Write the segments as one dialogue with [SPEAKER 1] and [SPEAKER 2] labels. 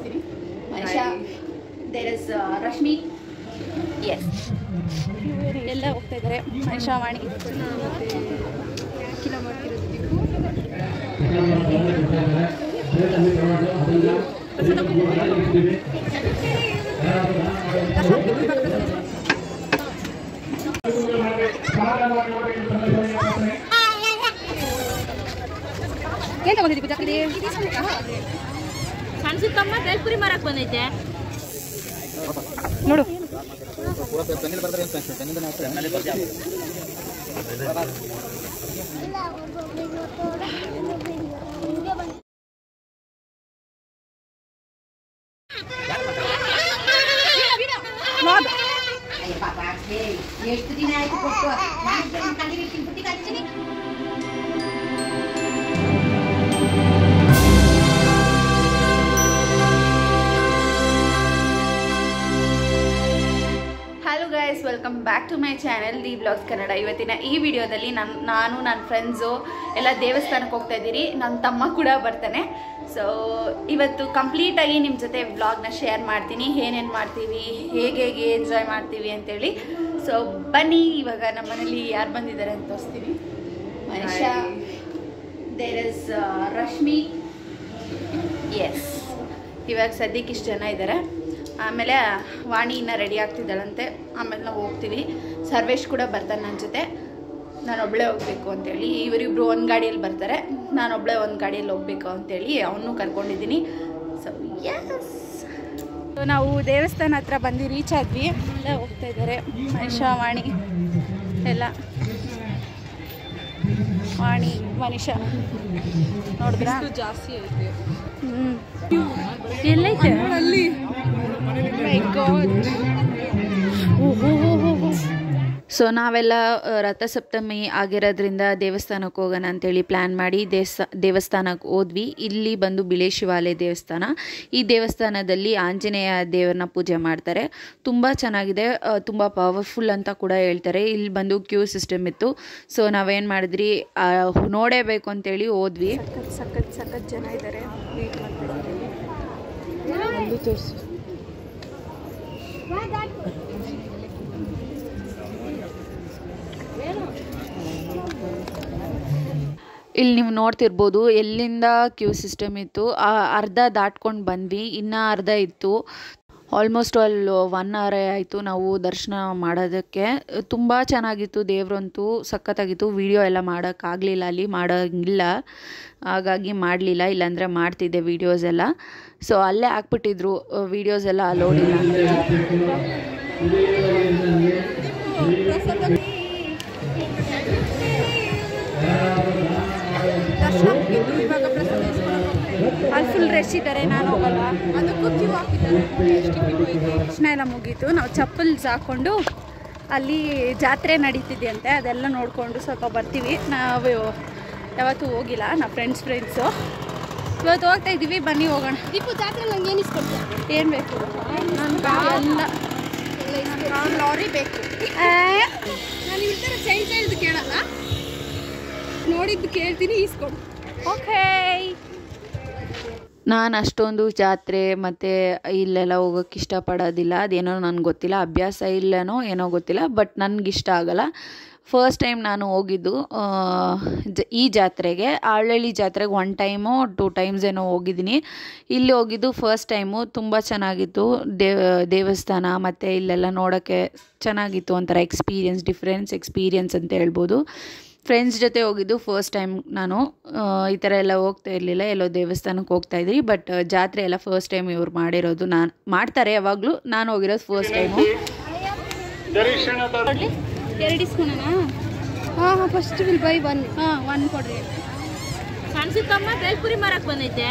[SPEAKER 1] ತೋರಿಸ್ತೀನಿ ಮನುಷ್ಯ there is Rashmi S ಎಲ್ಲ ಹೋಗ್ತಾ ಇದ್ದಾರೆ ಮನುಷ್ಯ ವಾಣಿ ಕಿಲೋ ಮಾಡ್ತಿರೋದು ಏನು ತಗೊಂಡಿದ್ದೀವಿ ಜಾತ್ರೆ
[SPEAKER 2] ಸಣ್ಣ ಬೇಲ್ಪುರಿ ಮಾರಕ್ ಬಂದೈತೆ
[SPEAKER 1] ನೋಡು
[SPEAKER 3] ಎಷ್ಟು ದಿನ ಆಯ್ತು ಕೊಟ್ಟು ನಾನು ಕಲಿಗೆ ಬುಟ್ಟಿ ಕಲ್ತೀನಿ
[SPEAKER 1] hello guys welcome back to my channel the blogs Kannada ಇವತ್ತಿನ ಈ ವಿಡಿಯೋದಲ್ಲಿ ನನ್ನ ನಾನು ನನ್ನ ಫ್ರೆಂಡ್ಸು ಎಲ್ಲ ದೇವಸ್ಥಾನಕ್ಕೆ ಹೋಗ್ತಾ ಇದ್ದೀರಿ ನನ್ನ ತಮ್ಮ ಕೂಡ ಬರ್ತಾನೆ ಸೊ ಇವತ್ತು ಕಂಪ್ಲೀಟಾಗಿ ನಿಮ್ಮ ಜೊತೆ ವ್ಲಾಗ್ನ ಶೇರ್ ಮಾಡ್ತೀನಿ ಏನೇನು ಮಾಡ್ತೀವಿ ಹೇಗೆ ಹೇಗೆ ಎಂಜಾಯ್ ಮಾಡ್ತೀವಿ ಅಂತೇಳಿ ಸೊ ಬನ್ನಿ ಇವಾಗ ನಮ್ಮ ಮನೇಲಿ ಯಾರು ಬಂದಿದ್ದಾರೆ ಅಂತ ತೋರಿಸ್ತೀನಿ ಮನುಷ್ಯ ದೇರ್ ಇಸ್ ರಶ್ಮಿ ಎಸ್ ಇವಾಗ ಸದ್ಯಕ್ಕೆ ಇಷ್ಟು ಜನ ಇದ್ದಾರೆ ಆಮೇಲೆ ವಾಣಿ ಇನ್ನು ರೆಡಿ ಆಗ್ತಿದ್ದಾಳಂತೆ ಆಮೇಲೆ ನಾವು ಹೋಗ್ತೀವಿ ಸರ್ವೇಶ್ ಕೂಡ ಬರ್ತಾನೆ ನನ್ನ ಜೊತೆ ನಾನು ಒಬ್ಬಳೇ ಹೋಗಬೇಕು ಅಂತೇಳಿ ಇವರಿಬ್ರು ಒಂದು ಗಾಡಿಯಲ್ಲಿ ಬರ್ತಾರೆ ನಾನು ಒಬ್ಬಳೇ ಒಂದು ಗಾಡಿಯಲ್ಲಿ ಹೋಗ್ಬೇಕು ಅಂತೇಳಿ ಅವನು ಕರ್ಕೊಂಡಿದ್ದೀನಿ ಸೊ ಎಸ್ ನಾವು ದೇವಸ್ಥಾನ ಹತ್ರ ಬಂದು ರೀಚ್ ಆದ್ವಿ ಎಲ್ಲ ಹೋಗ್ತಾ ಇದ್ದಾರೆ ಮನುಷ್ಯ ವಾಣಿ ಎಲ್ಲ ವಾಣಿ ಮನುಷ್ಯ ನೋಡಿದ್ರಾ
[SPEAKER 2] ಜಾಸ್ತಿ ಐತೆ
[SPEAKER 1] ಹ್ಮ್ ಎಲ್ಲೈತೆ ಅಲ್ಲಿ ಸೊ ನಾವೆಲ್ಲ ಆ, ರಥಸಪ್ತಮಿ ಆಗಿರೋದ್ರಿಂದ ದೇವಸ್ಥಾನಕ್ಕೆ ಹೋಗೋಣ ಅಂತೇಳಿ ಪ್ಲ್ಯಾನ್ ಮಾಡಿ ದೇವಸ್ಥಾ ದೇವಸ್ಥಾನಕ್ಕೆ ಹೋದ್ವಿ ಇಲ್ಲಿ ಬಂದು ಬಿಳೆ ಶಿವಾಲಯ ದೇವಸ್ಥಾನ ಈ ದೇವಸ್ಥಾನದಲ್ಲಿ ಆಂಜನೇಯ ದೇವರನ್ನ ಪೂಜೆ ಮಾಡ್ತಾರೆ ತುಂಬ ಚೆನ್ನಾಗಿದೆ ಆ, ತುಂಬ ಪವರ್ಫುಲ್ ಅಂತ ಕೂಡ ಹೇಳ್ತಾರೆ ಇಲ್ಲಿ ಬಂದು ಕ್ಯೂ ಸಿಸ್ಟಮ್ ಇತ್ತು ಸೊ ನಾವೇನು ಮಾಡಿದ್ರಿ ಆ, ನೋಡೇಬೇಕು ಅಂತೇಳಿ ಹೋದ್ವಿ ಸಖತ್ ಸಖತ್ ಜನ ಇದ್ದಾರೆ ಇಲ್ಲಿ ನೀವು ನೋಡ್ತಿರ್ಬೋದು ಎಲ್ಲಿಂದ ಕ್ಯೂ ಸಿಸ್ಟಮ್ ಇತ್ತು ಆ ಅರ್ಧ ದಾಟ್ಕೊಂಡು ಬಂದ್ವಿ ಇನ್ನೂ ಅರ್ಧ ಇತ್ತು ಆಲ್ಮೋಸ್ಟ್ ಅಲ್ಲಿ ಒನ್ ಅವರೇ ಆಯಿತು ನಾವು ದರ್ಶನ ಮಾಡೋದಕ್ಕೆ ತುಂಬ ಚೆನ್ನಾಗಿತ್ತು ದೇವ್ರಂತೂ ಸಖತ್ತಾಗಿತ್ತು ವಿಡಿಯೋ ಎಲ್ಲ ಮಾಡೋಕ್ಕಾಗಲಿಲ್ಲ ಅಲ್ಲಿ ಮಾಡೋಂಗಿಲ್ಲ ಹಾಗಾಗಿ ಮಾಡಲಿಲ್ಲ ಇಲ್ಲಾಂದರೆ ಮಾಡ್ತಿದ್ದೆ ವೀಡಿಯೋಸ್ ಎಲ್ಲ ಸೊ ಅಲ್ಲೇ ಹಾಕ್ಬಿಟ್ಟಿದ್ರು ವೀಡಿಯೋಸ್ ಎಲ್ಲ ಅಲೋಡ್ ಇಲ್ಲ ಅಲ್ಲಿ ಫುಲ್ ರಶ್ ಇದ್ದಾರೆ ನಾನು ಹೋಗಲ್ಲ ಅದಕ್ಕೂ ಕ್ಯೂ ಹಾಕಿದ್ದಾರೆ ದರ್ಶನ ಎಲ್ಲ ಮುಗೀತು ನಾವು ಚಪ್ಪಲ್ಸ್ ಹಾಕ್ಕೊಂಡು ಅಲ್ಲಿ ಜಾತ್ರೆ ನಡೀತಿದೆಯಂತೆ ಅದೆಲ್ಲ ನೋಡಿಕೊಂಡು ಸ್ವಲ್ಪ ಬರ್ತೀವಿ ನಾವು ಯಾವತ್ತೂ ಹೋಗಿಲ್ಲ ನಮ್ಮ ಫ್ರೆಂಡ್ಸ್ ಫ್ರೆಂಡ್ಸು ಇವತ್ತು ಹೋಗ್ತಾ ಇದ್ದೀವಿ ಬನ್ನಿ ಹೋಗೋಣ
[SPEAKER 2] ದೀಪು ಜಾತ್ರೆ ನಂಗೆ ಏನು ಇಸ್ಕೊಡ್ತೀಯ
[SPEAKER 1] ಏನು ಬೇಕು ನನ್ಗೆ ಎಲ್ಲ
[SPEAKER 2] ಲಾರಿ ಬೇಕು
[SPEAKER 1] ಆ,
[SPEAKER 2] ನಾನು ಈ ಥರ ಚೈಲ್ಡ್ ಚೈಲ್ಡ್ ಕೇಳಲ್ಲ ನೋಡಿದ್ದು ಕೇಳ್ತೀನಿ ಈಸ್ಕೊಡು
[SPEAKER 1] ಓಕೆ ನಾನು ಅಷ್ಟೊಂದು ಜಾತ್ರೆ ಮತ್ತು ಇಲ್ಲೆಲ್ಲ ಹೋಗೋಕ್ಕೆ ಇಷ್ಟಪಡೋದಿಲ್ಲ ಅದೇನೋ ನನಗೆ ಗೊತ್ತಿಲ್ಲ ಅಭ್ಯಾಸ ಇಲ್ಲನೋ ಏನೋ ಗೊತ್ತಿಲ್ಲ ಬಟ್ ನನಗಿಷ್ಟ ಆಗಲ್ಲ ಫಸ್ಟ್ ಟೈಮ್ ನಾನು ಹೋಗಿದ್ದು ಆ, ಜ- ಈ ಜಾತ್ರೆಗೆ ಆಳಳ್ಳಿ ಜಾತ್ರೆಗೆ ಒನ್ ಟೈಮು ಟೂ ಟೈಮ್ಸ್ ಏನೋ ಹೋಗಿದ್ದೀನಿ ಇಲ್ಲಿ ಹೋಗಿದ್ದು ಫಸ್ಟ್ ಟೈಮು ತುಂಬ ಚೆನ್ನಾಗಿತ್ತು ದೇವ ದೇವಸ್ಥಾನ ಮತ್ತು ಇಲ್ಲೆಲ್ಲ ನೋಡೋಕ್ಕೆ ಚೆನ್ನಾಗಿತ್ತು ಒಂಥರ ಎಕ್ಸ್ಪೀರಿಯನ್ಸ್ ಡಿಫ್ರೆನ್ಸ್ ಎಕ್ಸ್ಪೀರಿಯನ್ಸ್ ಅಂತ ಹೇಳ್ಬೋದು ಫ್ರೆಂಡ್ಸ್ ಜೊತೆ ಹೋಗಿದ್ದು ಫಸ್ಟ್ ಟೈಮ್ ನಾನು ಆ, ಈ ಥರ ಎಲ್ಲ ಹೋಗ್ತಾ ಇರಲಿಲ್ಲ ಎಲ್ಲೋ ದೇವಸ್ಥಾನಕ್ಕೆ ಹೋಗ್ತಾ ಇದ್ರಿ ಬಟ್ ಜಾತ್ರೆ ಎಲ್ಲ ಫಸ್ಟ್ ಟೈಮ್ ಇವ್ರು ಮಾಡಿರೋದು ನಾನು ಮಾಡ್ತಾರೆ ಯಾವಾಗಲೂ ನಾನು ಹೋಗಿರೋದು ಫಸ್ಟ್ ಟೈಮು ಎರಡು ಇಸ್ಕೊಳೋಣ
[SPEAKER 2] ಹಾಂ ಹಾಂ ಫಸ್ಟ್ ವಿಲ್ ಬೈ ಒನ್
[SPEAKER 1] ಹಾಂ ಒನ್ ಕೊಡ್ರಿ
[SPEAKER 2] ಸಣ್ಣ ಸಿಕ್ಕಮ್ಮ ಬೇಲ್ಪುರಿ ಮಾರಕ್ ಬಂದೈತೆ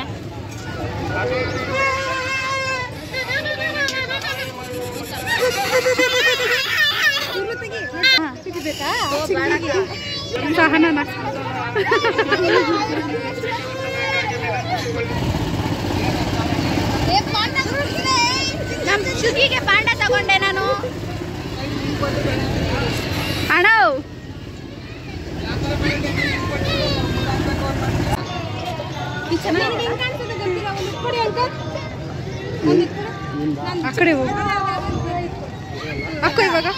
[SPEAKER 1] ಸಹನ ನಮ್ಮ ಶುಗಿಗೆ ಪಾಂಡ ತಗೊಂಡೆ ನಾನು ಅಣ್ಣ
[SPEAKER 2] ಈ ಚೆನ್ನಾಗಿ ಹೆಂಗ್ ಕಾಣ್ತದೆ ಗೊತ್ತಿಲ್ಲ ಒಂದು ಕೊಡಿ ಅಂಕಲ್ ಆ ಕಡೆ ಹೋಗು ಹಾಕೋ ಇವಾಗ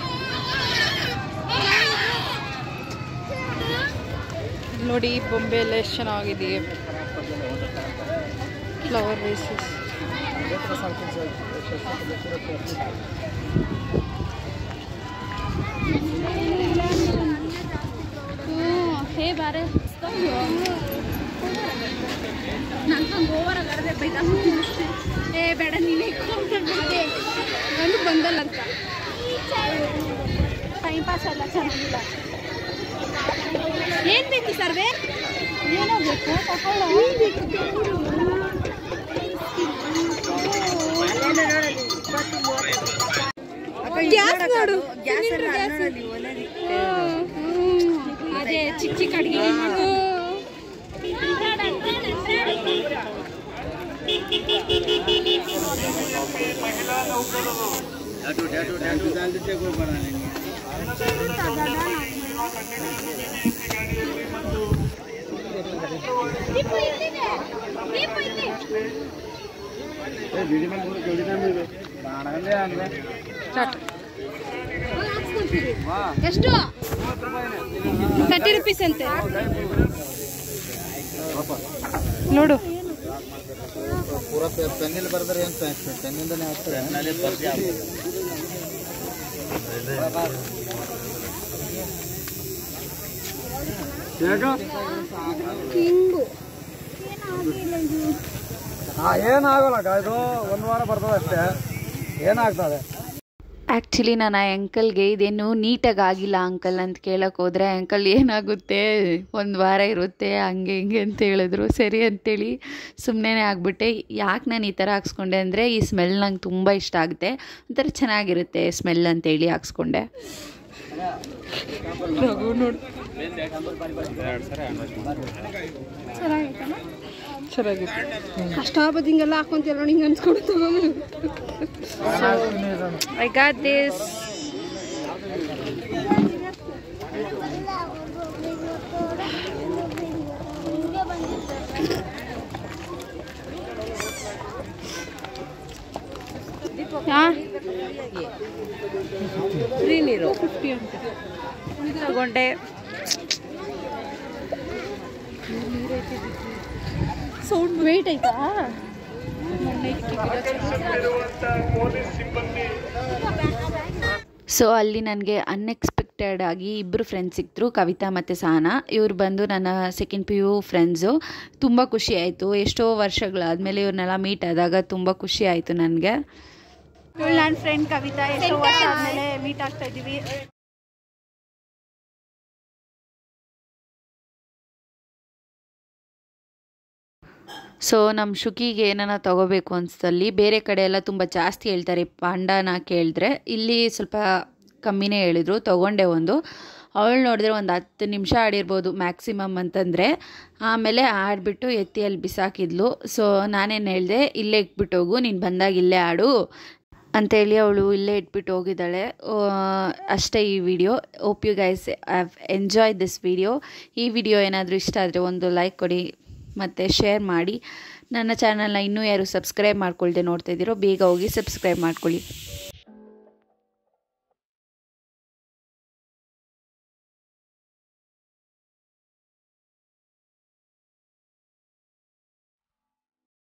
[SPEAKER 2] ನೋಡಿ ಬೊಂಬೆ ಎಲ್ಲ ಎಷ್ಟು ಚೆನ್ನಾಗಿದೆ ಫ್ಲವರ್ ವೇಸಸ್
[SPEAKER 1] ಹೇ ಬಾರೆ
[SPEAKER 2] ಏ ಬೇಡ ನೀನೇ ಅದೇ ಒಂದು ಬಂದಲ್ಲ ಅಂತ
[SPEAKER 1] ಟೈಮ್ ಪಾಸ್ ಎಲ್ಲ ಚೆನ್ನಾಗಿಲ್ಲ
[SPEAKER 2] ಏನ್ ಬೇಕು ಸರ್ವೆ
[SPEAKER 1] ಏನೋ ಬೇಕು
[SPEAKER 2] ಗ್ಯಾಸ್ ನೋಡು ಅದೇ ಚಿಕ್ಕ ಚಿಕ್ಕ ಅಡಿಗೆ ಎಷ್ಟು ತರ್ಟಿ ರುಪೀಸ್ ಅಂತೆ ನೋಡು
[SPEAKER 4] ಪೂರ ಪೆನ್ನಿಲ್ ಬರ್ದ್ರೆ ಏನು ಪೆನ್ನಿಂದನೇ ಆಗ್ತದೆ ಏನಾಗಲ್ಲ ಇದು ಒಂದು ವಾರ ಬರ್ತದೆ ಅಷ್ಟೇ ಏನಾಗ್ತದೆ
[SPEAKER 1] ಆ್ಯಕ್ಚುಲಿ ನಾನು ಆ ಅಂಕಲ್ಗೆ ಇದೇನು ನೀಟಾಗಿ ಆಗಿಲ್ಲ ಅಂಕಲ್ ಅಂತ ಕೇಳಕ್ಕೆ ಹೋದರೆ ಅಂಕಲ್ ಏನಾಗುತ್ತೆ ಒಂದು ವಾರ ಇರುತ್ತೆ ಹಂಗೆ ಹಿಂಗೆ ಅಂತ ಹೇಳಿದ್ರು ಸರಿ ಅಂತೇಳಿ ಸುಮ್ಮನೆ ಆಗಿಬಿಟ್ಟೆ ಯಾಕೆ ನಾನು ಈ ಥರ ಹಾಕ್ಸ್ಕೊಂಡೆ ಅಂದರೆ ಈ ಸ್ಮೆಲ್ ನಂಗೆ ತುಂಬ ಇಷ್ಟ ಆಗುತ್ತೆ ಒಂಥರ ಚೆನ್ನಾಗಿರುತ್ತೆ ಸ್ಮೆಲ್ ಅಂತೇಳಿ ಹಾಕ್ಸ್ಕೊಂಡೆ
[SPEAKER 2] ಚೆನ್ನಾಗಿತ್ತು ಕಷ್ಟಾಪದ ಹಿಂಗೆಲ್ಲ ಹಾಕೊಂತಿಲ್ಲ ನೋಡಿ ಹಿಂಗೆ ಅನ್ಸ್ಕೊಡುತ್ತ
[SPEAKER 1] ಐ ಗಾಟ್ ದಿಸ್
[SPEAKER 2] ಫ್ರೀ ನೀರು ಫಿಫ್ಟಿ ಅಂತ
[SPEAKER 1] ತಗೊಂಡೆ
[SPEAKER 2] ಸೌಂಡ್ ವೇಟ್ ಆಯ್ತಾ
[SPEAKER 1] ಸೊ ಅಲ್ಲಿ ನನಗೆ ಅನ್ಎಕ್ಸ್ಪೆಕ್ಟೆಡ್ ಆಗಿ ಇಬ್ಬರು ಫ್ರೆಂಡ್ಸ್ ಸಿಕ್ತರು ಕವಿತಾ ಮತ್ತು ಸಹನಾ ಇವ್ರು ಬಂದು ನನ್ನ ಸೆಕೆಂಡ್ ಪಿ ಯು ಫ್ರೆಂಡ್ಸು ತುಂಬ ಖುಷಿ ಆಯಿತು ಎಷ್ಟೋ ವರ್ಷಗಳಾದಮೇಲೆ ಇವ್ರನ್ನೆಲ್ಲ ಮೀಟ್ ಆದಾಗ ತುಂಬ ಖುಷಿ ಆಯಿತು ನನಗೆ ನನ್ನ ಫ್ರೆಂಡ್ ಕವಿತಾ ಎಷ್ಟೋ ವರ್ಷ ಆದಮೇಲೆ ಮೀಟ್ ಆಗ್ತಾ ಇದ್ದೀವಿ ಸೊ ನಮ್ಮ ಶುಕಿಗೆ ಏನಾನ ತಗೋಬೇಕು ಅನ್ಸಲ್ಲಿ ಬೇರೆ ಕಡೆ ಎಲ್ಲ ತುಂಬ ಜಾಸ್ತಿ ಹೇಳ್ತಾರೆ ಪಾಂಡನ ಕೇಳಿದ್ರೆ ಇಲ್ಲಿ ಸ್ವಲ್ಪ ಕಮ್ಮಿನೇ ಹೇಳಿದರು ತೊಗೊಂಡೆ ಒಂದು ಅವಳು ನೋಡಿದ್ರೆ ಒಂದು ಹತ್ತು ನಿಮಿಷ ಆಡಿರ್ಬೋದು ಮ್ಯಾಕ್ಸಿಮಮ್ ಅಂತಂದರೆ ಆಮೇಲೆ ಆಡಿಬಿಟ್ಟು ಎತ್ತಿ ಅಲ್ಲಿ ಬಿಸಾಕಿದ್ಲು ಸೊ ನಾನೇನು ಹೇಳಿದೆ ಇಲ್ಲೇ ಇಟ್ಬಿಟ್ಟು ಹೋಗು ನೀನು ಬಂದಾಗ ಇಲ್ಲೇ ಆಡು ಅಂತೇಳಿ ಅವಳು ಇಲ್ಲೇ ಇಟ್ಬಿಟ್ಟು ಹೋಗಿದ್ದಾಳೆ ಆ, ಅಷ್ಟೇ ಈ video hope you guys have enjoy this video ಈ ವಿಡಿಯೋ ಏನಾದರೂ ಇಷ್ಟ ಆದರೆ ಒಂದು ಲೈಕ್ ಕೊಡಿ ಮತ್ತು ಶೇರ್ ಮಾಡಿ ನನ್ನ ಚಾನಲ್ನ ಇನ್ನೂ ಯಾರು ಸಬ್ಸ್ಕ್ರೈಬ್ ಮಾಡ್ಕೊಳ್ದೆ ನೋಡ್ತಾ ಇದ್ದೀರೋ ಬೇಗ ಹೋಗಿ ಸಬ್ಸ್ಕ್ರೈಬ್ ಮಾಡ್ಕೊಳ್ಳಿ